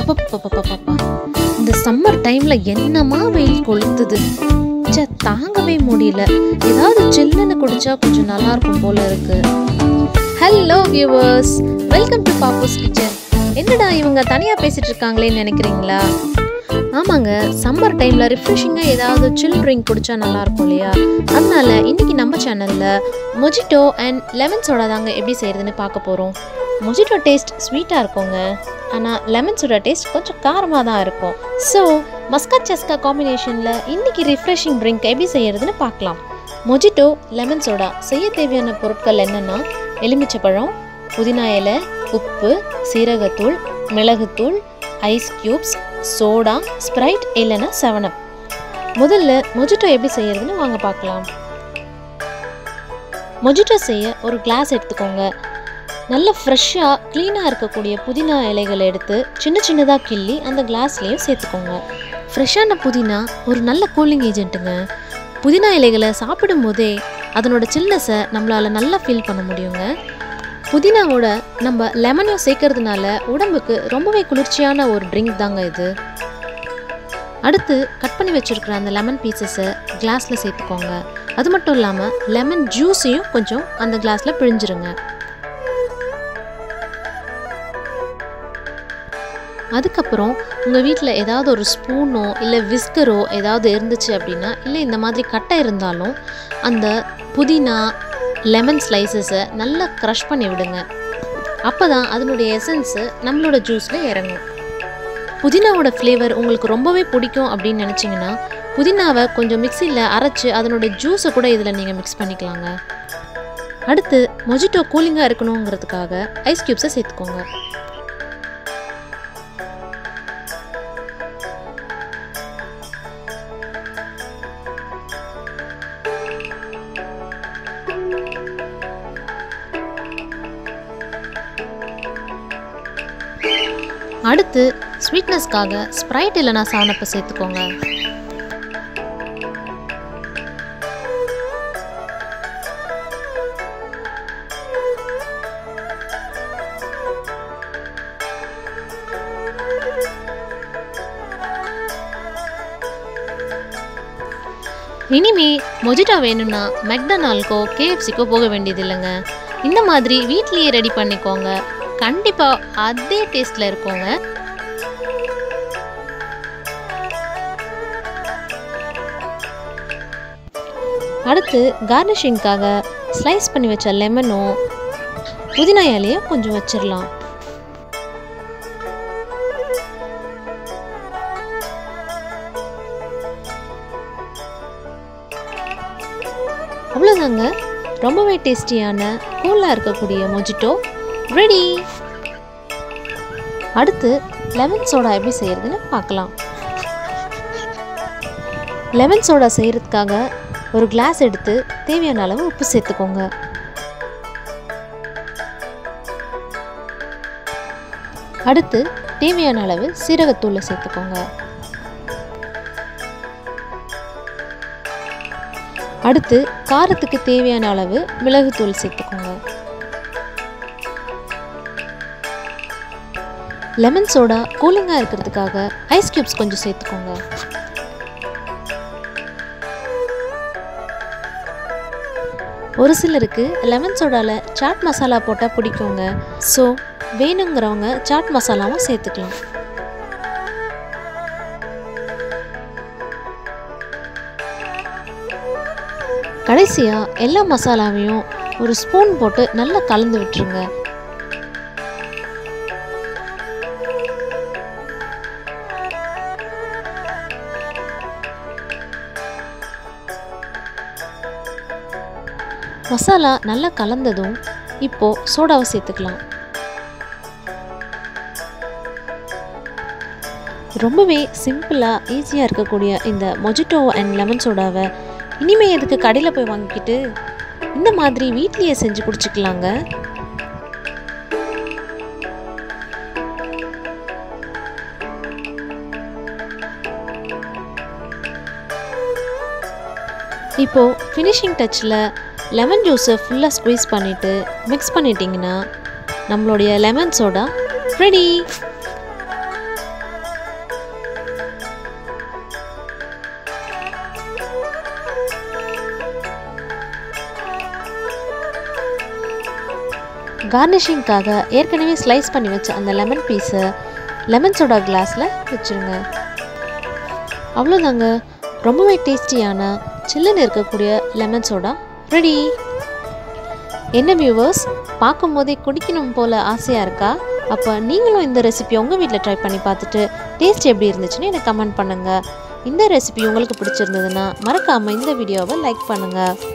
அப்பப்பப்பப்பப்பா இந்த சம்மர் டைம்ல என்னமா வெயில் கொளுத்துது ச்சே தாங்கவே முடியல ஏதாவது சில்லுன்னு குடிச்சா கொஞ்சம் நல்லா இருக்கும் போல இருக்கு hello viewers welcome to Pappu's kitchen என்னடா இவங்க தனியாக பேசிட்டு இருக்காங்களேன்னு நினைக்கிறீங்களா ஆமாங்க சம்மர் டைமில் ரிஃப்ரெஷிங்காக ஏதாவது சில் ட்ரிங்க் குடிச்சா நல்லா இருக்கும் இல்லையா அதனால இன்னைக்கு நம்ம சேனலில் மொஜிட்டோ அண்ட் லெமன் சோடா தாங்க எப்படி செய்கிறதுன்னு பார்க்க போகிறோம் மொஜிட்டோ டேஸ்ட் ஸ்வீட்டாக இருக்குங்க ஆனால் லெமன் சோடா டேஸ்ட் கொஞ்சம் காரமாக தான் இருக்கும் ஸோ மஸ்கட் சஸ்கா காம்பினேஷனில் இன்னைக்கு ரிஃப்ரெஷிங் ட்ரிங்க் எப்படி செய்யறதுன்னு பார்க்கலாம் மொஜிட்டோ லெமன் சோடா செய்ய தேவையான பொருட்கள் என்னென்னா எலுமிச்சப்பழம் புதினா இலை உப்பு சீரகத்தூள் மிளகுத்தூள் ஐஸ் க்யூப்ஸ் சோடா ஸ்ப்ரைட் இல்லைன்னா செவனப் முதல்ல மொஜிட்டோ எப்படி செய்யறதுன்னு வாங்க பார்க்கலாம் மொஜிட்டோ செய்ய ஒரு கிளாஸ் எடுத்துக்கோங்க நல்ல ஃப்ரெஷ்ஷாக க்ளீனாக இருக்கக்கூடிய புதினா இலைகளை எடுத்து சின்ன சின்னதாக கிள்ளி அந்த கிளாஸ்லேயும் சேர்த்துக்கோங்க ஃப்ரெஷ்ஷான புதினா ஒரு நல்ல கூலிங் ஏஜென்ட்டுங்க புதினா இலைகளை சாப்பிடும் போதே அதனோட சில்னஸை நம்மளால் நல்லா ஃபீல் பண்ண முடியுங்க புதினாவோட நம்ம லெமனையும் சேர்க்கறதுனால உடம்புக்கு ரொம்பவே குளிர்ச்சியான ஒரு ட்ரிங்க் தாங்க இது அடுத்து கட் பண்ணி வச்சுருக்கிற அந்த லெமன் பீசஸை கிளாஸில் சேர்த்துக்கோங்க அது மட்டும் இல்லாமல் லெமன் ஜூஸையும் கொஞ்சம் அந்த கிளாஸில் பிழிஞ்சிருங்க அதுக்கப்புறம் உங்கள் வீட்டில் ஏதாவது ஒரு ஸ்பூனோ இல்லை விஸ்கரோ ஏதாவது இருந்துச்சு அப்படின்னா இல்லை இந்த மாதிரி கட்டை இருந்தாலும் அந்த புதினா லெமன் ஸ்லைசஸை நல்லா க்ரஷ் பண்ணி விடுங்க அப்போ தான் அதனுடைய எசன்ஸு நம்மளோட ஜூஸில் இறங்கும் புதினாவோட ஃப்ளேவர் உங்களுக்கு ரொம்பவே பிடிக்கும் அப்படின்னு நினச்சிங்கன்னா புதினாவை கொஞ்சம் மிக்சியில் அரைச்சி அதனோட ஜூஸை கூட இதில் நீங்கள் மிக்ஸ் பண்ணிக்கலாங்க அடுத்து மொஜிட்டோ கூலிங்காக இருக்கணுங்கிறதுக்காக ஐஸ் க்யூப்ஸை சேர்த்துக்கோங்க அடுத்து ஸ்வீட்னஸ்க்காக ஸ்ப்ரைட் இல்லைனா செவனப்பை சேர்த்துக்கோங்க இனிமே மொஜிட்டா வேணும்னா மெக்டொனால்ட்கோ கேஎஃப்சிக்கோ போக வேண்டியது இல்லைங்க இந்த மாதிரி வீட்லேயே ரெடி பண்ணிக்கோங்க கண்டிப்பாக அதே டேஸ்ட்டில் இருக்குங்க அடுத்து கார்னிஷிங்க்காக ஸ்லைஸ் பண்ணி வச்ச லெமனும் புதினா இலையும் கொஞ்சம் வச்சிடலாம் அவ்வளோதாங்க ரொம்பவே டேஸ்டியான கூலாக இருக்கக்கூடிய மொஜிட்டோ ரெடி அடுத்து லெமன் சோடா எப்படி செய்கிறதுன்னு பார்க்கலாம் லெமன் சோடா செய்கிறதுக்காக ஒரு கிளாஸ் எடுத்து தேவையான அளவு உப்பு சேர்த்துக்கோங்க அடுத்து தேவையான அளவு சீரகத்தூளை சேர்த்துக்கோங்க அடுத்து காரத்துக்கு தேவையான அளவு மிளகுத்தூள் சேர்த்துக்கோங்க லெமன் சோடா கூலிங்காக இருக்கிறதுக்காக ஐஸ் க்யூப்ஸ் கொஞ்சம் சேர்த்துக்கோங்க ஒரு சிலருக்கு லெமன் சோடாவில் சாட் மசாலா போட்டால் பிடிக்குங்க ஸோ வேணுங்கிறவங்க சாட் மசாலாவும் சேர்த்துக்கலாம் கடைசியாக எல்லா மசாலாவையும் ஒரு ஸ்பூன் போட்டு நல்லா கலந்து விட்டுருங்க மசாலா நல்லா கலந்ததும் இப்போது சோடாவை சேர்த்துக்கலாம் ரொம்பவே சிம்பிளாக ஈஸியாக இருக்கக்கூடிய இந்த மொஜிட்டோ அண்ட் லெமன் சோடாவை இனிமே எதுக்கு கடையில் போய் வாங்கிக்கிட்டு இந்த மாதிரி வீட்லேயே செஞ்சு குடிச்சிக்கலாங்க இப்போது ஃபினிஷிங் டச்சில் லெமன் ஜூஸை ஃபுல்லாக ஸ்குவீஸ் பண்ணிவிட்டு மிக்ஸ் பண்ணிட்டீங்கன்னா நம்மளுடைய லெமன் சோடா ரெடி கார்னிஷிங்காக ஏற்கனவே ஸ்லைஸ் பண்ணி வச்ச அந்த லெமன் பீஸை லெமன் சோடா கிளாஸில் வச்சுருங்க அவ்வளோதாங்க ரொம்பவே டேஸ்டியான சில்லுன்னு இருக்கக்கூடிய லெமன் சோடா ரெடி என்ன வியூவர்ஸ் பார்க்கும்போதே குடிக்கணும் போல் ஆசையாக இருக்கா அப்போ நீங்களும் இந்த ரெசிபி உங்கள் வீட்டில் ட்ரை பண்ணி பார்த்துட்டு டேஸ்ட் எப்படி இருந்துச்சுன்னு எனக்கு கமெண்ட் பண்ணுங்கள் இந்த ரெசிபி உங்களுக்கு பிடிச்சிருந்ததுன்னா மறக்காமல் இந்த வீடியோவை லைக் பண்ணுங்கள்